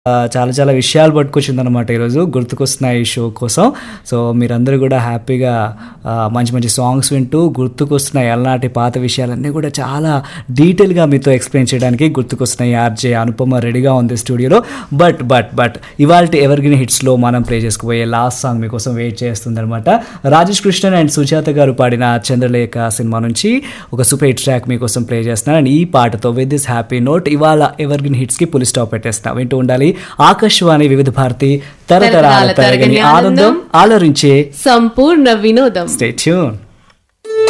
ఆ, చాలా చాలా విషయాలు పట్టుకొచ్చిందనమాట ఈరోజు గుర్తుకొస్తున్నాయి ఈ షో కోసం సో మీరందరూ కూడా హ్యాపీగా ఆ, మంచి మంచి సాంగ్స్ వింటూ గుర్తుకొస్తున్నాయి అలనాటి పాత విషయాలన్నీ కూడా చాలా డీటెయిల్గా మీతో ఎక్స్ప్లెయిన్ చేయడానికి గుర్తుకొస్తున్నాయి ఆర్జే అనుపమ రెడీగా ఉంది స్టూడియోలో బట్ బట్ బట్ ఇవాళ ఎవర్గ్రీన్ హిట్స్లో మనం ప్లే చేసుకుపోయే లాస్ట్ సాంగ్ మీకోసం వెయిట్ చేస్తుంది అనమాట రాజేష్ కృష్ణన్ అండ్ సుజాత గారు పాడిన చంద్రలేఖ సినిమా నుంచి ఒక సూపర్ హిట్ ట్రాక్ మీకోసం ప్లే చేస్తున్నాను అండ్ ఈ పాటతో విత్ దిస్ హ్యాపీ నోట్ ఇవాళ ఎవర్గ్రీన్ హిట్స్కి పులి స్టాప్ పెట్టేస్తున్నా వింటూ ఉండాలి ఆకాశవాణి వివిధ భారతి తరతరాల తరతరాల తరగని తరగని ఆనందం ఆనందం. ఆలరించే సంపూర్ణ వినోదం స్టే ట్యూన్